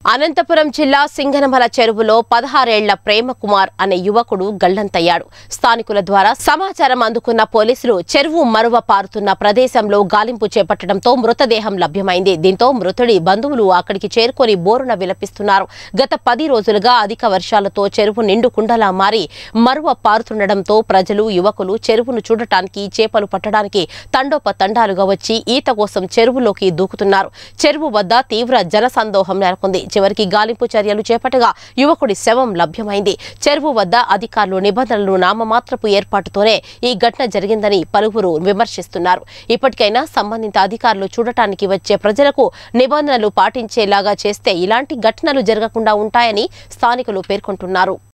అనంతపురం జిల్లా సింగనమల చెరువులో పదహారేళ్ల ప్రేమకుమార్ అనే యువకుడు గల్లంతయ్యాడు స్థానికుల ద్వారా సమాచారం అందుకున్న పోలీసులు చెరువు మరువ పారుతున్న ప్రదేశంలో గాలింపు చేపట్టడంతో మృతదేహం లభ్యమైంది దీంతో మృతుడి బంధువులు అక్కడికి చేరుకొని బోరున విలపిస్తున్నారు గత పది రోజులుగా అధిక వర్షాలతో చెరువు నిండు కుండలా మారి మరువ పారుతుండటంతో ప్రజలు యువకులు చెరువును చూడటానికి చేపలు పట్టడానికి తండోపతండాలుగా వచ్చి ఈత కోసం చెరువులోకి దూకుతున్నారు చెరువు వద్ద తీవ్ర జనసందోహం నెలకొంది చివరికి గాలింపు చర్యలు చేపట్టగా యువకుడి శవం లభ్యమైంది చెరువు వద్ద అధికారులు నిబంధనలు నామమాత్రపు ఏర్పాటుతోనే ఈ ఘటన జరిగిందని పలువురు విమర్శిస్తున్నారు ఇప్పటికైనా సంబంధిత అధికారులు చూడటానికి వచ్చే ప్రజలకు నిబంధనలు పాటించేలాగా చేస్తే ఇలాంటి ఘటనలు జరగకుండా ఉంటాయని స్థానికులు పేర్కొంటున్నారు